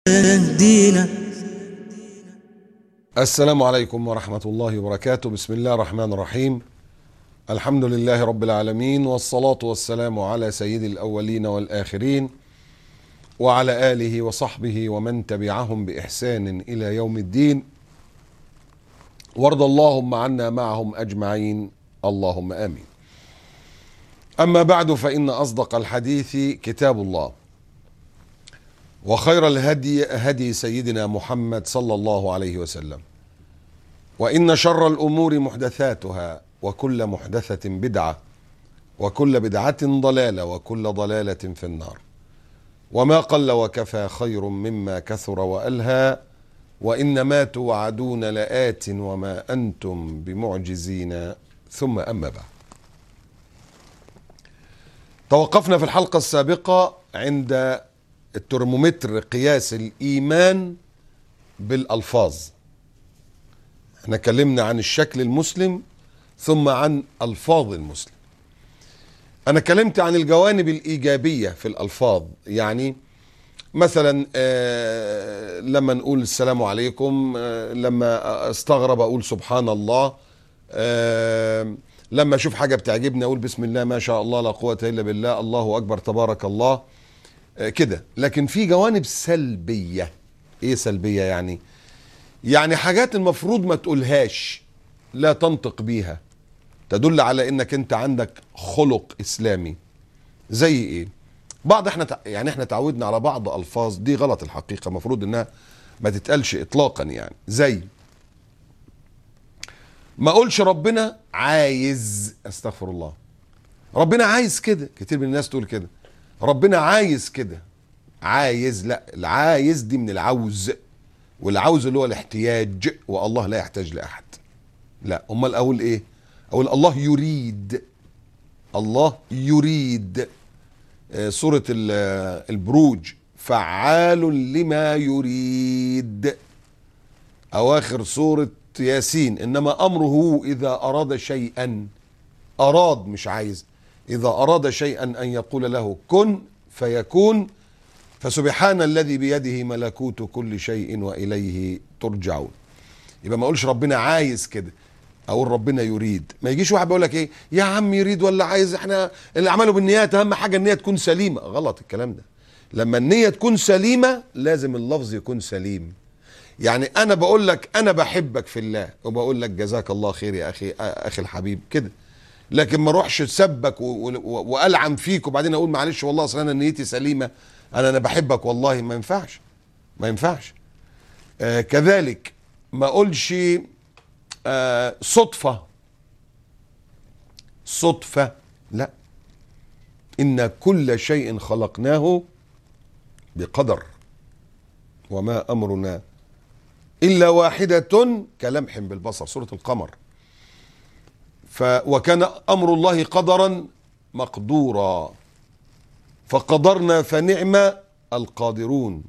يهدينا السلام عليكم ورحمة الله وبركاته بسم الله الرحمن الرحيم الحمد لله رب العالمين والصلاة والسلام على سيد الأولين والآخرين وعلى آله وصحبه ومن تبعهم بإحسان إلى يوم الدين وارض اللهم عنا معهم أجمعين اللهم آمين أما بعد فإن أصدق الحديث كتاب الله وخير الهدي هدي سيدنا محمد صلى الله عليه وسلم وان شر الامور محدثاتها وكل محدثه بدعه وكل بدعه ضلاله وكل ضلاله في النار وما قل وكفى خير مما كثر والهى وان ما توعدون لات وما انتم بمعجزين ثم اما بعد توقفنا في الحلقه السابقه عند الترمومتر قياس الايمان بالالفاظ احنا اتكلمنا عن الشكل المسلم ثم عن الفاظ المسلم انا اتكلمت عن الجوانب الايجابيه في الالفاظ يعني مثلا آه لما نقول السلام عليكم آه لما استغرب اقول سبحان الله آه لما اشوف حاجه بتعجبني اقول بسم الله ما شاء الله لا قوه الا بالله الله اكبر تبارك الله كده لكن في جوانب سلبية ايه سلبية يعني يعني حاجات المفروض ما تقولهاش لا تنطق بيها تدل على انك انت عندك خلق اسلامي زي ايه بعض احنا تع... يعني احنا تعودنا على بعض الفاظ دي غلط الحقيقة المفروض انها ما تتقالش اطلاقا يعني زي ما اقولش ربنا عايز استغفر الله ربنا عايز كده كتير من الناس تقول كده ربنا عايز كده عايز لا العايز دي من العوز والعوز اللي هو الاحتياج والله لا يحتاج لاحد لا امال اقول ايه اقول الله يريد الله يريد آه سورة البروج فعال لما يريد اواخر سورة ياسين انما امره اذا اراد شيئا اراد مش عايز إذا أراد شيئا أن يقول له كن فيكون فسبحان الذي بيده ملكوت كل شيء وإليه ترجعون يبقى ما أقولش ربنا عايز كده أقول ربنا يريد ما يجيش واحد بيقول لك إيه يا عم يريد ولا عايز إحنا اللي عمله بالنيات أهم حاجة النية تكون سليمة غلط الكلام ده لما النية تكون سليمة لازم اللفظ يكون سليم يعني أنا بقول لك أنا بحبك في الله وبقول لك جزاك الله خير يا أخي أخي الحبيب كده لكن ما اروحش سبك والعن فيك وبعدين اقول معلش والله اصل انا نيتي سليمه انا انا بحبك والله ما ينفعش ما ينفعش آه كذلك ما اقولش آه صدفه صدفه لا ان كل شيء خلقناه بقدر وما امرنا الا واحده كلمح بالبصر سوره القمر ف وكان امر الله قدرا مقدورا فقدرنا فنعم القادرون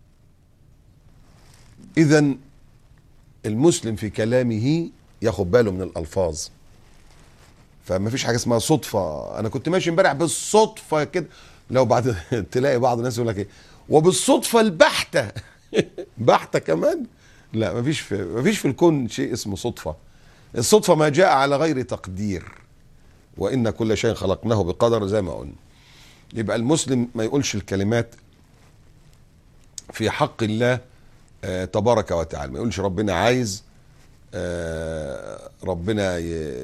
اذا المسلم في كلامه ياخد باله من الالفاظ فما فيش حاجه اسمها صدفه انا كنت ماشي امبارح بالصدفه كده لو بعد تلاقي بعض الناس يقول لك ايه وبالصدفه البحته بحته كمان لا ما فيش في ما فيش في الكون شيء اسمه صدفه الصدفة ما جاء على غير تقدير وإن كل شيء خلقناه بقدر زي ما قلنا يبقى المسلم ما يقولش الكلمات في حق الله آه تبارك وتعالى ما يقولش ربنا عايز آه ربنا ي...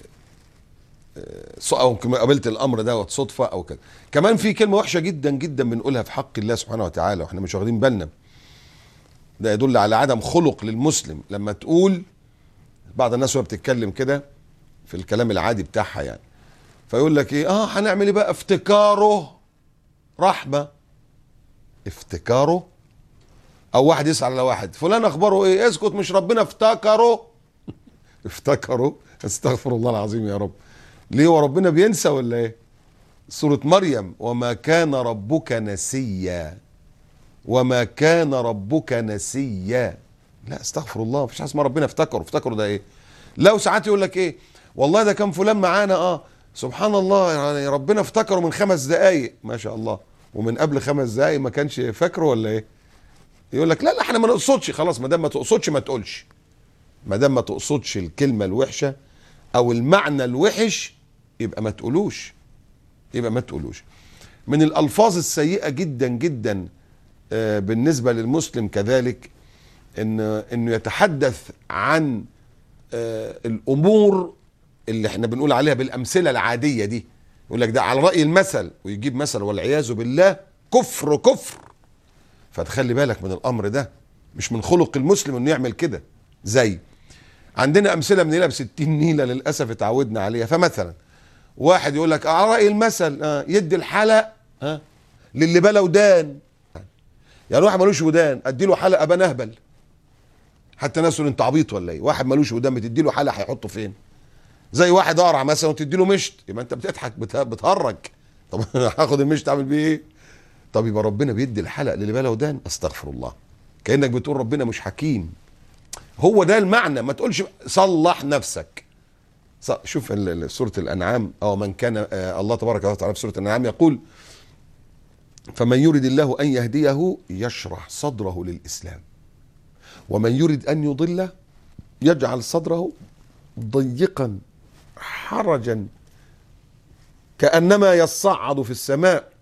آه او قابلت الامر دوت صدفه او كده كمان في كلمه وحشه جدا جدا بنقولها في حق الله سبحانه وتعالى واحنا مش واخدين بالنا ده يدل على عدم خلق للمسلم لما تقول بعض الناس وهي بتتكلم كده في الكلام العادي بتاعها يعني فيقول لك ايه اه هنعمل ايه بقى افتكاره رحمه افتكاره او واحد يسال على واحد فلان اخباره ايه اسكت مش ربنا افتكره افتكره استغفر الله العظيم يا رب ليه هو ربنا بينسى ولا ايه سورة مريم وما كان ربك نسيا وما كان ربك نسيا لا استغفر الله مفيش حاجه اسمها ربنا افتكره افتكره ده ايه لو ساعات يقول لك ايه والله ده كان فلان معانا اه سبحان الله يعني ربنا افتكره من خمس دقايق ما شاء الله ومن قبل خمس دقايق ما كانش فاكره ولا ايه يقول لك لا لا احنا ما نقصدش خلاص ما دام ما تقصدش ما تقولش ما دام ما تقصدش الكلمه الوحشه او المعنى الوحش يبقى ما تقولوش يبقى ما تقولوش من الالفاظ السيئه جدا جدا آه، بالنسبه للمسلم كذلك ان انه يتحدث عن آه، الامور اللي احنا بنقول عليها بالامثله العاديه دي يقول لك ده على راي المثل ويجيب مثل والعياذ بالله كفر كفر فتخلي بالك من الامر ده مش من خلق المسلم انه يعمل كده زي عندنا امثله من هنا ب 60 نيله للاسف اتعودنا عليها فمثلا واحد يقول لك على راي المثل آه يدي الحلق ها للي بلا ودان يعني واحد ملوش ودان ادي له حلقه ابان اهبل حتى ناس يقول انت عبيط ولا ايه واحد ملوش ودان بتدي له حلقه هيحطه فين زي واحد اقرع مثلا وتدي له مشط يبقى انت بتضحك بت- بتهرج طب هاخد المشط اعمل بيه ايه طب يبقى ربنا بيدي الحلق للي بلا ودان استغفر الله كانك بتقول ربنا مش حكيم هو ده المعنى ما تقولش صلح نفسك ص- شوف ال- ال- سورة الأنعام أو من كان آه، الله تبارك وتعالى في سورة الأنعام يقول فمن يرد الله أن يهديه يشرح صدره للإسلام ومن يرد أن يضله يجعل صدره ضيقا حرجا كأنما يصعد في السماء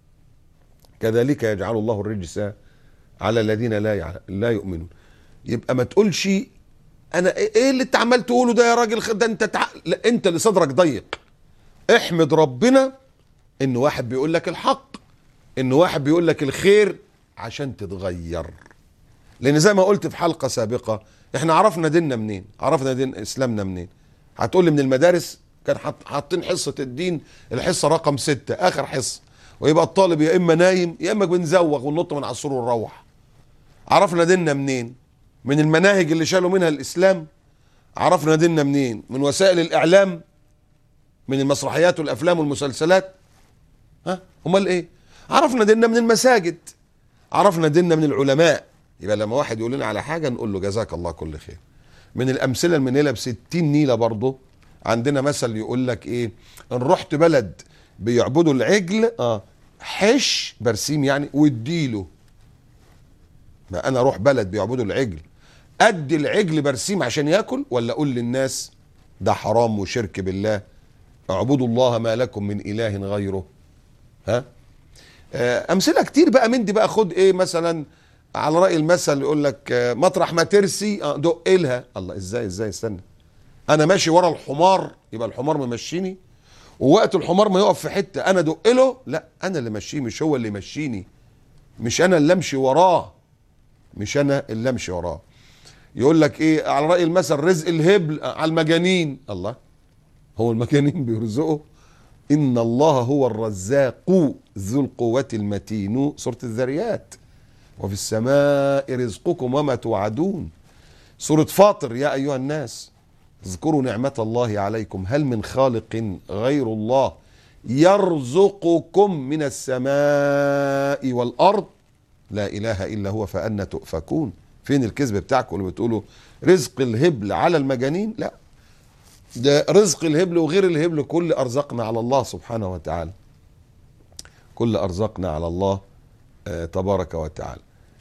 كذلك يجعل الله الرجس على الذين لا يعلم لا يؤمنون يبقى ما تقولش انا ايه اللي انت عمال تقوله ده يا راجل خ- ده انت تع... لا انت اللي صدرك ضيق احمد ربنا ان واحد بيقول لك الحق ان واحد بيقول لك الخير عشان تتغير لان زي ما قلت في حلقه سابقه احنا عرفنا ديننا منين عرفنا دين اسلامنا منين هتقول لي من المدارس كان حاط- حاطين حصه الدين الحصه رقم ستة اخر حصه ويبقى الطالب يا اما نايم يا اما بنزوغ وننط من على السور ونروح عرفنا ديننا منين من المناهج اللي شالوا منها الاسلام عرفنا ديننا منين من وسائل الاعلام من المسرحيات والافلام والمسلسلات ها امال ايه عرفنا ديننا من المساجد عرفنا ديننا من العلماء يبقى لما واحد يقول لنا على حاجه نقول له جزاك الله كل خير من الامثله المنيله ب 60 نيله برضه عندنا مثل يقول لك ايه ان رحت بلد بيعبدوا العجل اه حش برسيم يعني واديله ما انا اروح بلد بيعبدوا العجل ادي العجل برسيم عشان ياكل ولا اقول للناس ده حرام وشرك بالله اعبدوا الله ما لكم من اله غيره ها آه، امثله كتير بقى من دي بقى خد ايه مثلا على راي المثل يقول لك آه، مطرح ما ترسي آه، دق لها الله ازاي ازاي استنى انا ماشي ورا الحمار يبقى الحمار ممشيني ووقت الحمار ما يقف في حته انا دق له لا انا اللي ماشيه مش هو اللي يمشيني مش انا اللي امشي وراه مش انا اللي امشي وراه يقول لك ايه على راي المثل رزق الهبل على المجانين الله هو المجانين بيرزقوا ان الله هو الرزاق ذو القوة المتين سورة الذريات وفي السماء رزقكم وما توعدون سورة فاطر يا ايها الناس اذكروا نعمة الله عليكم هل من خالق غير الله يرزقكم من السماء والارض لا اله الا هو فأنا تؤفكون فين الكذب بتاعكم اللي بتقولوا رزق الهبل على المجانين لا ده رزق الهبل وغير الهبل كل ارزقنا على الله سبحانه وتعالى كل ارزقنا على الله آه تبارك وتعالى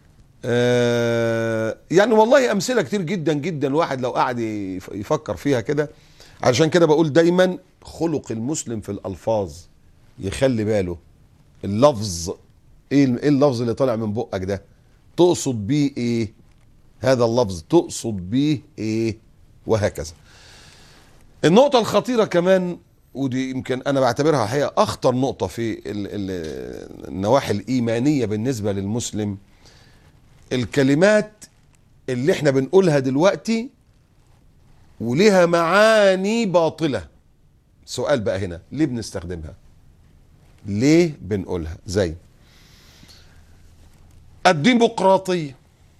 آه يعني والله امثله كتير جدا جدا الواحد لو قعد يف- يفكر فيها كده عشان كده بقول دايما خلق المسلم في الالفاظ يخلي باله اللفظ ايه ال- ايه اللفظ اللي طالع من بقك ده تقصد بيه ايه هذا اللفظ تقصد بيه ايه وهكذا النقطة الخطيرة كمان ودي يمكن أنا بعتبرها حقيقة أخطر نقطة في ال- ال- النواحي الإيمانية بالنسبة للمسلم الكلمات اللي احنا بنقولها دلوقتي وليها معاني باطلة سؤال بقى هنا ليه بنستخدمها ليه بنقولها زي الديمقراطية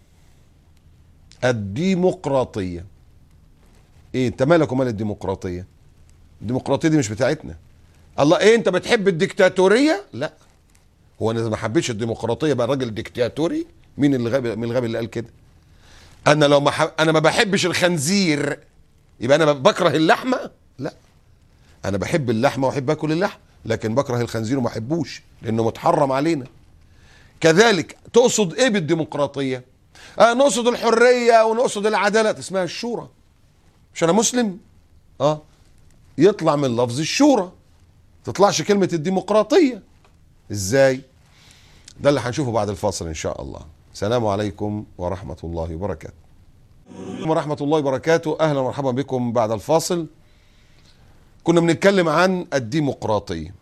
الديمقراطية ايه انت مالك ومال الديمقراطيه الديمقراطيه دي مش بتاعتنا الله ايه انت بتحب الديكتاتوريه لا هو انا ما حبيتش الديمقراطيه بقى راجل ديكتاتوري مين اللي غبي من الغبي اللي قال كده انا لو ما ح... انا ما بحبش الخنزير يبقى انا بكره اللحمه لا انا بحب اللحمه واحب اكل اللحم لكن بكره الخنزير وما احبوش لانه متحرم علينا كذلك تقصد ايه بالديمقراطيه آه نقصد الحريه ونقصد العداله اسمها الشورى مش انا مسلم اه يطلع من لفظ الشورى تطلعش كلمه الديمقراطيه ازاي ده اللي هنشوفه بعد الفاصل ان شاء الله السلام عليكم ورحمه الله وبركاته ورحمه الله وبركاته اهلا ومرحبا بكم بعد الفاصل كنا بنتكلم عن الديمقراطيه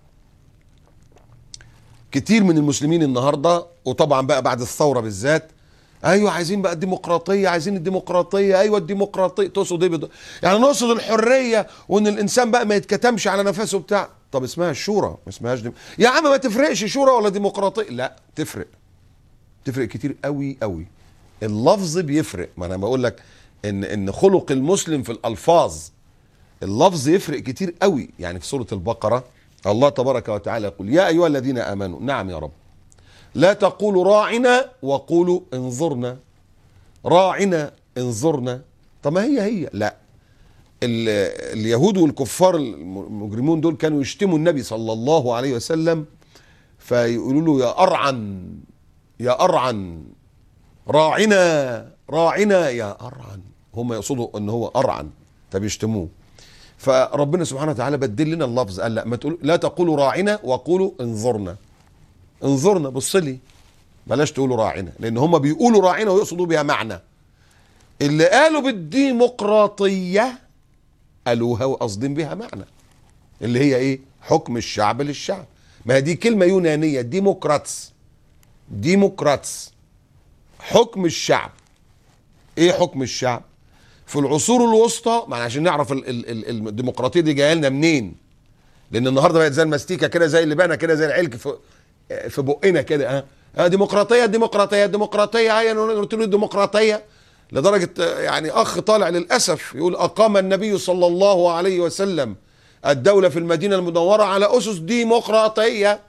كتير من المسلمين النهارده وطبعا بقى بعد الثوره بالذات ايوه عايزين بقى الديمقراطيه عايزين الديمقراطيه ايوه الديمقراطيه تقصد ايه بد... يعني نقصد الحريه وان الانسان بقى ما يتكتمش على نفسه بتاع طب اسمها الشورى ما اسمهاش ديم... يا عم ما تفرقش شورى ولا ديمقراطيه لا تفرق تفرق كتير قوي قوي اللفظ بيفرق ما انا بقول لك ان ان خلق المسلم في الالفاظ اللفظ يفرق كتير قوي يعني في سوره البقره الله تبارك وتعالى يقول يا ايها الذين امنوا نعم يا رب لا تقولوا راعنا وقولوا انظرنا راعنا انظرنا طب ما هي هي لا ال- اليهود والكفار المجرمون دول كانوا يشتموا النبي صلى الله عليه وسلم فيقولوا له يا أرعن يا أرعن راعنا راعنا يا أرعن هم يقصدوا ان هو أرعن فبيشتموه فربنا سبحانه وتعالى بدل لنا اللفظ قال لا ما تقول لا تقولوا راعنا وقولوا انظرنا انظرنا بص لي بلاش تقولوا راعنا لان هم بيقولوا راعنا ويقصدوا بها معنى اللي قالوا بالديمقراطيه قالوها وقاصدين بها معنى اللي هي ايه حكم الشعب للشعب ما هي دي كلمه يونانيه ديموكراتس ديموكراتس حكم الشعب ايه حكم الشعب في العصور الوسطى يعني عشان نعرف ال ال ال الديمقراطيه دي جايه لنا منين لان النهارده بقت زي المستيكه كده زي اللبانه كده زي العلك في في بقنا كده ها آه ديمقراطيه ديمقراطيه ديمقراطيه هي قلت له ديمقراطيه لدرجه آه، يعني اخ طالع للاسف يقول اقام النبي صلى الله عليه وسلم الدوله في المدينه المنوره على اسس ديمقراطيه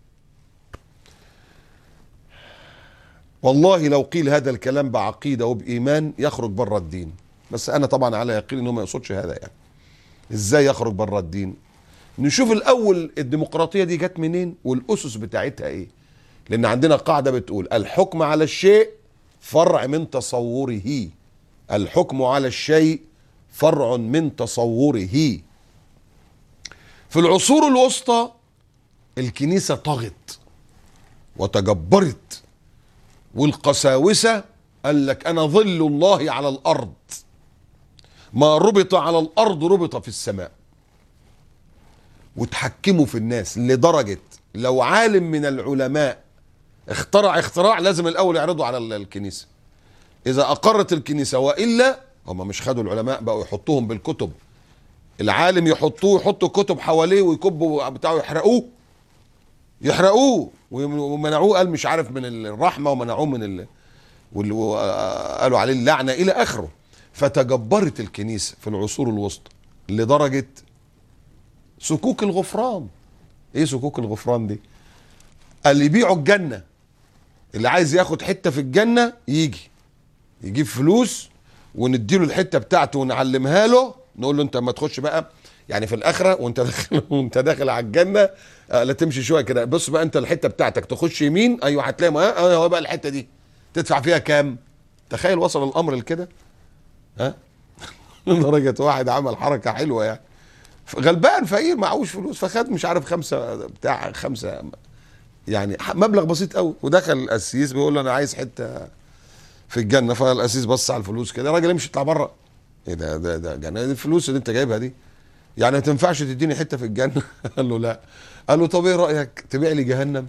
والله لو قيل هذا الكلام بعقيده وبايمان يخرج بره الدين بس انا طبعا على يقين انه ما يقصدش هذا يعني ازاي يخرج بره الدين نشوف الاول الديمقراطيه دي جت منين والاسس بتاعتها ايه لان عندنا قاعده بتقول الحكم على الشيء فرع من تصوره الحكم على الشيء فرع من تصوره في العصور الوسطى الكنيسه طغت وتجبرت والقساوسه قال لك انا ظل الله على الارض ما ربط على الارض ربط في السماء وتحكموا في الناس لدرجه لو عالم من العلماء اخترع اختراع لازم الاول يعرضه على ال- الكنيسه اذا اقرت الكنيسه والا هم مش خدوا العلماء بقوا يحطوهم بالكتب العالم يحطوه يحطوا كتب حواليه ويكبوا بتاعه يحرقوه يحرقوه ومنعوه قال مش عارف من الرحمه ومنعوه من ال... وال- وقالوا عليه اللعنه الى اخره فتجبرت الكنيسه في العصور الوسطى لدرجه سكوك الغفران ايه سكوك الغفران دي اللي يبيعوا الجنه اللي عايز ياخد حته في الجنه يجي يجيب فلوس ونديله الحته بتاعته ونعلمها له نقول له انت ما تخش بقى يعني في الاخره وانت داخل وانت داخل على الجنه آه لا تمشي شويه كده بص بقى انت الحته بتاعتك تخش يمين ايوه هتلاقي ما- اه هو بقى الحته دي تدفع فيها كام تخيل وصل الامر لكده ها لدرجه واحد عمل حركه حلوه يعني غلبان فقير معهوش فلوس فخد مش عارف خمسه بتاع خمسه يعني ح- مبلغ بسيط قوي ودخل القسيس بيقول له انا عايز حته في الجنه فالقسيس بص على الفلوس كده الراجل امشي اطلع بره ايه ده ده ده جنة دي الفلوس اللي انت جايبها دي يعني ما تنفعش تديني حته في الجنه قال له لا قال له طب ايه رايك تبيع لي جهنم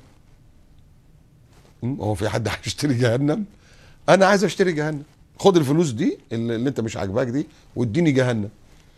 م? هو في حد هيشتري جهنم انا عايز اشتري جهنم خد الفلوس دي اللي اللي انت مش عاجباك دي واديني جهنم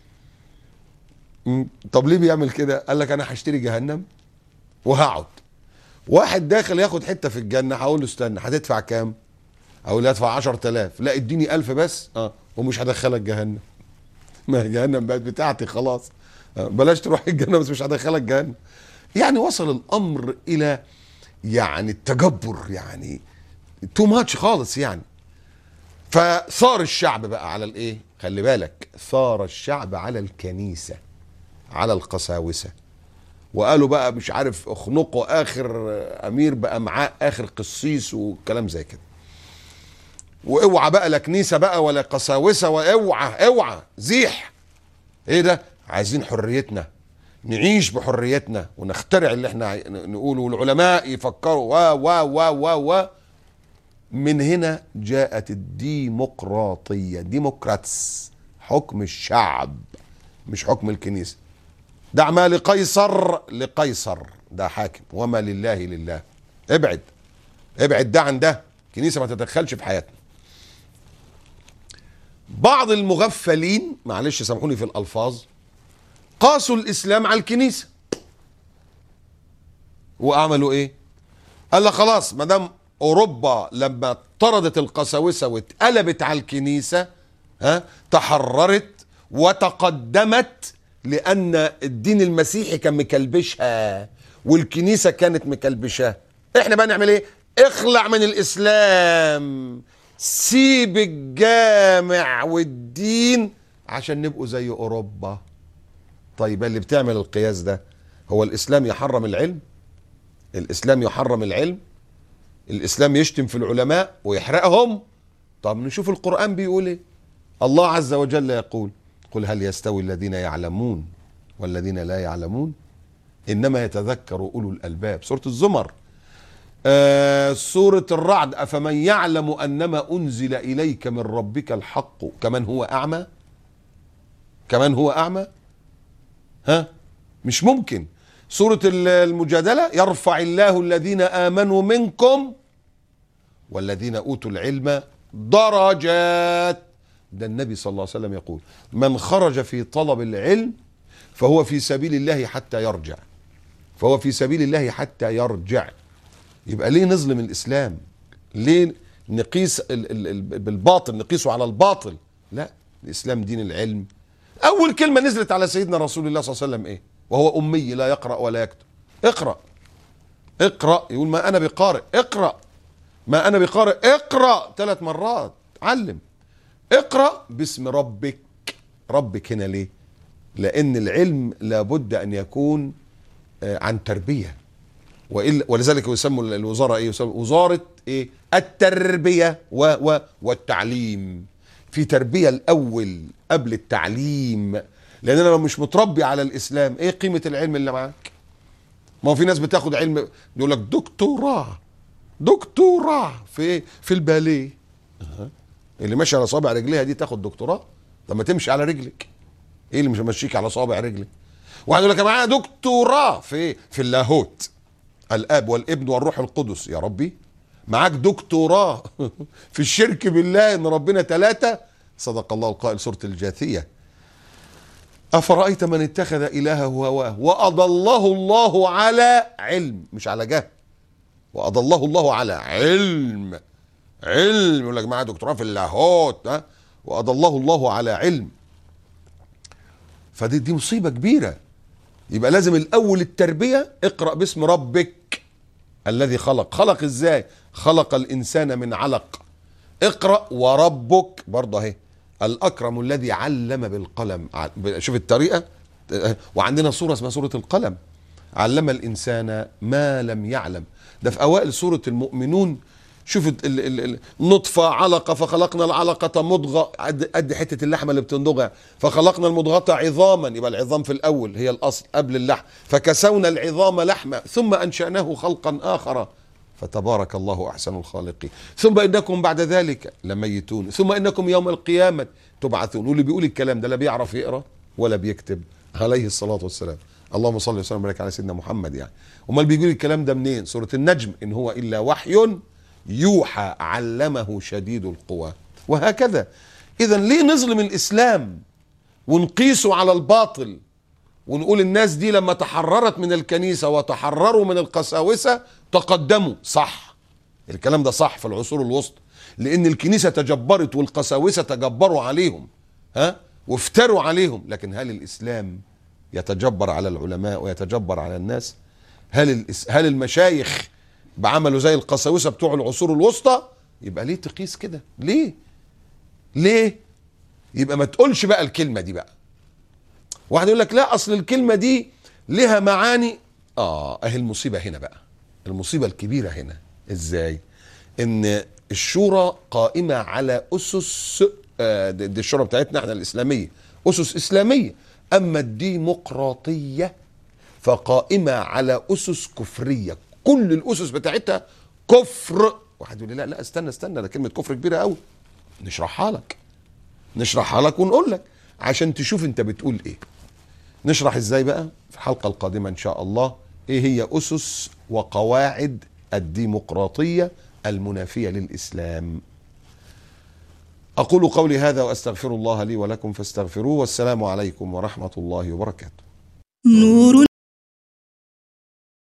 م? طب ليه بيعمل كده قال لك انا هشتري جهنم وهقعد واحد داخل ياخد حته في الجنه هقول له استنى هتدفع كام اقول له ادفع 10000 لا اديني 1000 بس اه ومش هدخلك جهنم ما هي جهنم بقت بتاعتي خلاص آه بلاش تروح الجنه بس مش هدخلك جهنم يعني وصل الامر الى يعني التجبر يعني تو ماتش خالص يعني فصار الشعب بقى على الايه خلي بالك ثار الشعب على الكنيسه على القساوسه وقالوا بقى مش عارف اخنقوا اخر امير بقى معاه اخر قسيس وكلام زي كده واوعى بقى لا كنيسه بقى ولا قساوسه واوعى اوعى زيح ايه ده عايزين حريتنا نعيش بحريتنا ونخترع اللي احنا عاي- نقوله والعلماء يفكروا و و و و و من هنا جاءت الديمقراطيه ديمقراتس حكم الشعب مش حكم الكنيسه دع ما لقيصر لقيصر ده حاكم وما لله لله ابعد ابعد ده عن ده كنيسه ما تتدخلش في حياتنا بعض المغفلين معلش سامحوني في الالفاظ قاسوا الاسلام على الكنيسه وعملوا ايه قال لك خلاص ما دام اوروبا لما طردت القساوسه واتقلبت على الكنيسه ها تحررت وتقدمت لان الدين المسيحي كان مكلبشها والكنيسه كانت مكلبشها احنا بقى نعمل ايه اخلع من الاسلام سيب الجامع والدين عشان نبقوا زي اوروبا طيب اللي بتعمل القياس ده هو الاسلام يحرم العلم الاسلام يحرم العلم الاسلام يشتم في العلماء ويحرقهم طب نشوف القران بيقول ايه الله عز وجل يقول قل هل يستوي الذين يعلمون والذين لا يعلمون انما يتذكر اولو الالباب سوره الزمر آه سورة الرعد أفمن يعلم أنما أنزل إليك من ربك الحق كمن هو أعمى كمن هو أعمى ها مش ممكن سورة ال- المجادلة يرفع الله الذين آمنوا منكم والذين أوتوا العلم درجات ده النبي صلى الله عليه وسلم يقول من خرج في طلب العلم فهو في سبيل الله حتى يرجع فهو في سبيل الله حتى يرجع يبقى ليه نظلم الاسلام ليه نقيس ال ال ال بالباطل نقيسه على الباطل لا الاسلام دين العلم اول كلمه نزلت على سيدنا رسول الله صلى الله عليه وسلم ايه وهو امي لا يقرا ولا يكتب اقرا اقرا يقول ما انا بقارئ اقرا ما انا بقارئ اقرا ثلاث مرات علم اقرا باسم ربك ربك هنا ليه لان العلم لابد ان يكون آه، عن تربيه وإلا ولذلك يسموا الوزاره ايه يسموا وزاره ايه التربيه و و والتعليم في تربيه الاول قبل التعليم لان انا لو مش متربي على الاسلام ايه قيمه العلم اللي معاك ما هو في ناس بتاخد علم يقول لك دكتوراه دكتوراه في ايه في الباليه أها. اللي ماشي على صابع رجليها دي تاخد دكتوراه طب ما تمشي على رجلك ايه اللي مش ماشيك على صابع رجلك واحد يقول لك معايا دكتوراه في ايه في اللاهوت الاب والابن والروح القدس يا ربي معاك دكتوراه في الشرك بالله ان ربنا ثلاثه صدق الله القائل سوره الجاثيه افرايت من اتخذ الهه هواه واضله الله على علم مش على جهل واضله الله على علم علم يقول لك معاه دكتوراه في اللاهوت ها واضله الله على علم فدي دي مصيبه كبيره يبقى لازم الاول التربيه اقرا باسم ربك الذي خلق خلق ازاي خلق الانسان من علق اقرا وربك برضه اهي الاكرم الذي علم بالقلم ع- شوف الطريقه وعندنا سوره اسمها سوره القلم علم الانسان ما لم يعلم ده في اوائل سوره المؤمنون شوف ال- ال- ال- ال- نطفه علقه فخلقنا العلقه مضغه قد قد حته اللحمه اللي بتندغها فخلقنا المضغه عظاما يبقى العظام في الاول هي الاصل قبل اللحم فكسونا العظام لحما ثم انشاناه خلقا اخر فتبارك الله احسن الخالقين ثم انكم بعد ذلك لميتون ثم انكم يوم القيامه تبعثون واللي بيقول الكلام ده لا بيعرف يقرا ولا بيكتب عليه الصلاه والسلام اللهم صل وسلم وبارك على سيدنا محمد يعني امال بيقول الكلام ده منين سوره النجم ان هو الا وحي يوحى علمه شديد القوى وهكذا اذا ليه نظلم الاسلام ونقيسه على الباطل ونقول الناس دي لما تحررت من الكنيسه وتحرروا من القساوسه تقدموا صح الكلام ده صح في العصور الوسطى لان الكنيسه تجبرت والقساوسه تجبروا عليهم ها وافتروا عليهم لكن هل الاسلام يتجبر على العلماء ويتجبر على الناس هل الإس- هل المشايخ بعملوا زي القساوسه بتوع العصور الوسطى يبقى ليه تقيس كده ليه ليه يبقى ما تقولش بقى الكلمه دي بقى واحد يقول لك لا اصل الكلمه دي لها معاني اه اهي المصيبه هنا بقى المصيبه الكبيره هنا ازاي ان الشورى قائمه على اسس آه دي دي الشورى بتاعتنا احنا الاسلاميه اسس اسلاميه اما الديمقراطيه فقائمه على اسس كفريه كل الاسس بتاعتها كفر واحد يقول لي لا لا استنى استنى ده كلمه كفر كبيره قوي نشرحها لك نشرحها لك ونقول لك عشان تشوف انت بتقول ايه نشرح ازاي بقى في الحلقه القادمه ان شاء الله ايه هي اسس وقواعد الديمقراطيه المنافيه للاسلام اقول قولي هذا واستغفر الله لي ولكم فاستغفروه والسلام عليكم ورحمه الله وبركاته نور